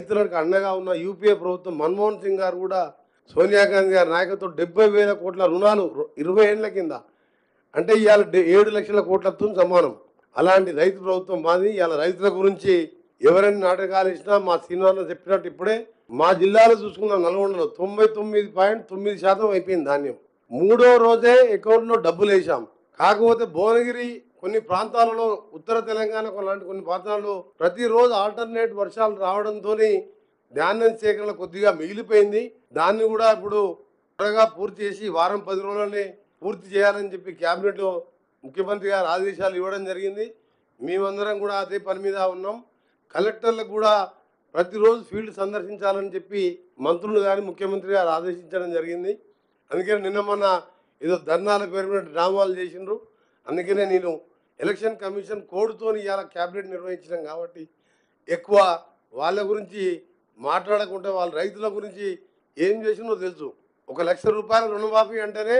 రైతులకు అండగా ఉన్న యూపీఏ ప్రభుత్వం మన్మోహన్ సింగ్ గారు కూడా సోనియా గాంధీ గారి నాయకత్వం డెబ్బై వేల కోట్ల రుణాలు రు- ఇరవై ఏళ్ల కింద అంటే ఇవాళ డె- ఏడు లక్షల కోట్లతో సమానం అలాంటి రైతు ప్రభుత్వం మాది ఇవాళ రైతుల గురించి ఎవరైనా నాటకాలు ఇచ్చినా మా శ్రీనివాస చెప్పినట్టు ఇప్పుడే మా జిల్లాలో చూసుకున్న నల్గొండలో తొంభై తొమ్మిది పాయింట్ తొమ్మిది శాతం అయిపోయింది ధాన్యం మూడో రోజే అకౌంట్లో డబ్బులు వేసాం కాకపోతే భువనగిరి కొన్ని ప్రాంతాలలో ఉత్తర తెలంగాణ లాంటి కొన్ని ప్రాంతాల్లో ప్రతిరోజు ఆల్టర్నేట్ వర్షాలు రావడంతో ధాన్యం సేకరణ కొద్దిగా మిగిలిపోయింది దాన్ని కూడా ఇప్పుడు త్వరగా పూర్తి చేసి వారం పది రోజుల్లోనే పూర్తి చేయాలని చెప్పి క్యాబినెట్లో ముఖ్యమంత్రి గారు ఆదేశాలు ఇవ్వడం జరిగింది మేమందరం కూడా అదే పని మీద ఉన్నాం కలెక్టర్లకు కూడా ప్రతిరోజు ఫీల్డ్ సందర్శించాలని చెప్పి మంత్రులు కానీ ముఖ్యమంత్రి గారు ఆదేశించడం జరిగింది అందుకని నిన్న మొన్న ఏదో ధర్నాల పేరు మీద డ్రామాలు చేసిండ్రు అందుకనే నేను ఎలక్షన్ కమిషన్ కోడ్తో ఇవాళ క్యాబినెట్ నిర్వహించినాం కాబట్టి ఎక్కువ వాళ్ళ గురించి మాట్లాడకుండా వాళ్ళ రైతుల గురించి ఏం చేసిందో తెలుసు ఒక లక్ష రూపాయల రుణమాఫీ అంటేనే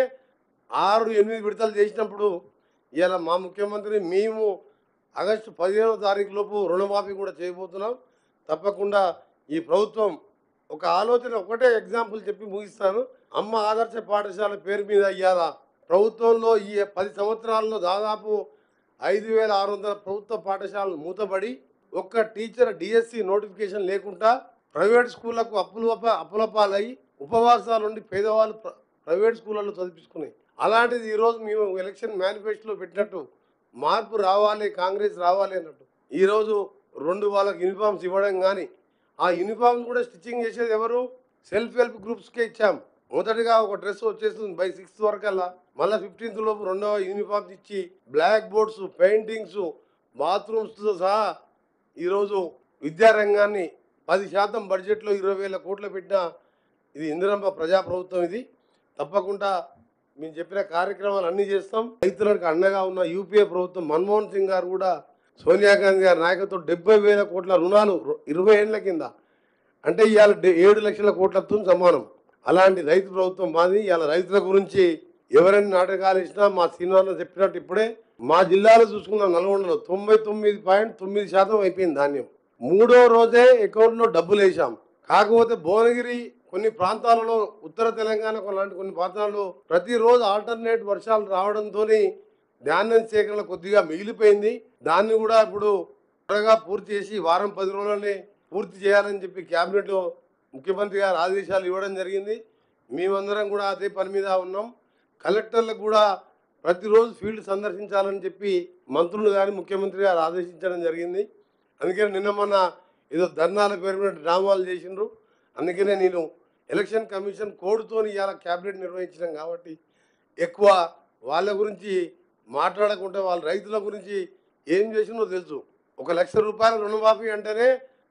ఆరు ఎనిమిది విడతలు చేసినప్పుడు ఇవాళ మా ముఖ్యమంత్రి మేము ఆగస్టు పదిహేనవ తారీఖు లోపు రుణమాఫీ కూడా చేయబోతున్నాం తప్పకుండా ఈ ప్రభుత్వం ఒక ఆలోచన ఒకటే ఎగ్జాంపుల్ చెప్పి ముగిస్తాను అమ్మ ఆదర్శ పాఠశాల పేరు మీద ఇవాళ ప్రభుత్వంలో ఈ పది సంవత్సరాల్లో దాదాపు ఐదు వేల ఆరు వందల ప్రభుత్వ పాఠశాలలు మూతబడి ఒక్క టీచర్ డిఎస్సి నోటిఫికేషన్ లేకుండా ప్రైవేట్ స్కూళ్లకు అప్పులు అప్ప- అప్పుల పాలై ఉపవాసాల నుండి పేదవాళ్ళు ప్ర- ప్రైవేట్ స్కూళ్ళలో చదివించుకున్నాయి అలాంటిది ఈరోజు మేము ఎలక్షన్ మేనిఫెస్టోలో పెట్టినట్టు మార్పు రావాలి కాంగ్రెస్ రావాలి అన్నట్టు ఈరోజు రెండు వాళ్ళకి యూనిఫామ్స్ ఇవ్వడం కానీ ఆ యూనిఫామ్ కూడా స్టిచ్చింగ్ చేసేది ఎవరు సెల్ఫ్ హెల్ప్ గ్రూప్స్కే ఇచ్చాం మొదటిగా ఒక డ్రెస్ వచ్చేస్తుంది బై సిక్స్త్ వరకల్లా మళ్ళీ ఫిఫ్టీన్త్ లోపు రెండవ యూనిఫామ్స్ ఇచ్చి బ్లాక్ బోర్డ్స్ పెయింటింగ్స్ బాత్రూమ్స్తో సహా ఈరోజు విద్యారంగాన్ని పది శాతం బడ్జెట్లో ఇరవై వేల కోట్లు పెట్టిన ఇది ఇందిరమ్మ ప్రజాప్రభుత్వం ఇది తప్పకుండా మేము చెప్పిన కార్యక్రమాలు అన్నీ చేస్తాం రైతులకు అండగా ఉన్న యూపీఏ ప్రభుత్వం మన్మోహన్ సింగ్ గారు కూడా సోనియా గాంధీ గారి నాయకత్వం డెబ్బై వేల కోట్ల రుణాలు రు- ఇరవై ఏళ్ల కింద అంటే ఇవాళ డె- ఏడు లక్షల కోట్లతో సమానం అలాంటి రైతు ప్రభుత్వం మాది ఇవాళ రైతుల గురించి ఎవరైనా నాటకాలు ఇచ్చినా మా శ్రీనివాస చెప్పినట్టు ఇప్పుడే మా జిల్లాలో చూసుకున్న నల్గొండలో తొంభై తొమ్మిది పాయింట్ తొమ్మిది శాతం అయిపోయింది ధాన్యం మూడో రోజే అకౌంట్లో డబ్బులు వేసాం కాకపోతే భువనగిరి కొన్ని ప్రాంతాలలో ఉత్తర తెలంగాణ లాంటి కొన్ని ప్రాంతాల్లో ప్రతిరోజు ఆల్టర్నేట్ వర్షాలు రావడంతో ధాన్యం సేకరణ కొద్దిగా మిగిలిపోయింది దాన్ని కూడా ఇప్పుడు త్వరగా పూర్తి చేసి వారం పది రోజుల్లోనే పూర్తి చేయాలని చెప్పి క్యాబినెట్లో ముఖ్యమంత్రి గారు ఆదేశాలు ఇవ్వడం జరిగింది మేమందరం కూడా అదే పని మీద ఉన్నాం కలెక్టర్లకు కూడా ప్రతిరోజు ఫీల్డ్ సందర్శించాలని చెప్పి మంత్రులు కానీ ముఖ్యమంత్రి గారు ఆదేశించడం జరిగింది అందుకని నిన్న మొన్న ఏదో ధర్నాల పేరు మీద డ్రామాలు చేసిండ్రు అందుకనే నేను ఎలక్షన్ కమిషన్ కోడ్తో ఇవాళ క్యాబినెట్ నిర్వహించినాం కాబట్టి ఎక్కువ వాళ్ళ గురించి మాట్లాడకుండా వాళ్ళ రైతుల గురించి ఏం చేసిందో తెలుసు ఒక లక్ష రూపాయల రుణమాఫీ అంటేనే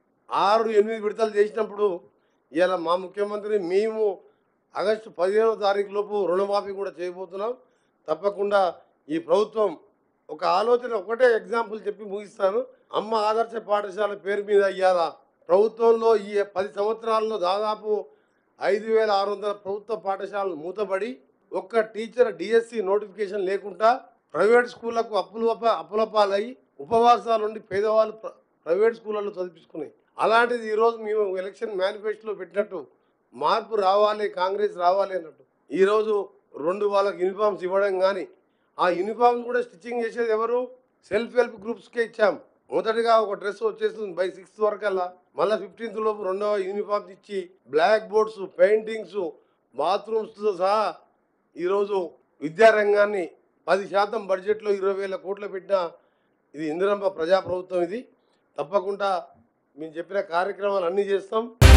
ఆరు ఎనిమిది విడతలు చేసినప్పుడు ఇవాళ మా ముఖ్యమంత్రి మేము ఆగస్టు పదిహేనవ తారీఖు లోపు రుణమాఫీ కూడా చేయబోతున్నాం తప్పకుండా ఈ ప్రభుత్వం ఒక ఆలోచన ఒకటే ఎగ్జాంపుల్ చెప్పి ముగిస్తాను అమ్మ ఆదర్శ పాఠశాల పేరు మీద ఇవాళ ప్రభుత్వంలో ఈ పది సంవత్సరాల్లో దాదాపు ఐదు వేల ఆరు వందల ప్రభుత్వ పాఠశాలలు మూతబడి ఒక్క టీచర్ డిఎస్సి నోటిఫికేషన్ లేకుండా ప్రైవేట్ స్కూళ్లకు అప్పులు అప్ప- అప్పుల పాలై ఉపవాసాల నుండి పేదవాళ్ళు ప్ర- ప్రైవేట్ స్కూళ్ళలో చదివించుకున్నాయి అలాంటిది ఈరోజు మేము ఎలక్షన్ మేనిఫెస్టోలో పెట్టినట్టు మార్పు రావాలి కాంగ్రెస్ రావాలి అన్నట్టు ఈరోజు రెండు వాళ్ళకి యూనిఫామ్స్ ఇవ్వడం కానీ ఆ యూనిఫామ్ కూడా స్టిచ్చింగ్ చేసేది ఎవరు సెల్ఫ్ హెల్ప్ గ్రూప్స్కే ఇచ్చాం మొదటిగా ఒక డ్రెస్ వచ్చేస్తుంది బై సిక్స్త్ వరకల్లా మళ్ళీ ఫిఫ్టీన్త్ లోపు రెండవ యూనిఫామ్స్ ఇచ్చి బ్లాక్ బోర్డ్స్ పెయింటింగ్స్ బాత్రూమ్స్తో సహా ఈరోజు విద్యారంగాన్ని పది శాతం బడ్జెట్లో ఇరవై వేల కోట్లు పెట్టిన ఇది ఇందిరమ్మ ప్రజాప్రభుత్వం ఇది తప్పకుండా మేము చెప్పిన కార్యక్రమాలు అన్నీ చేస్తాం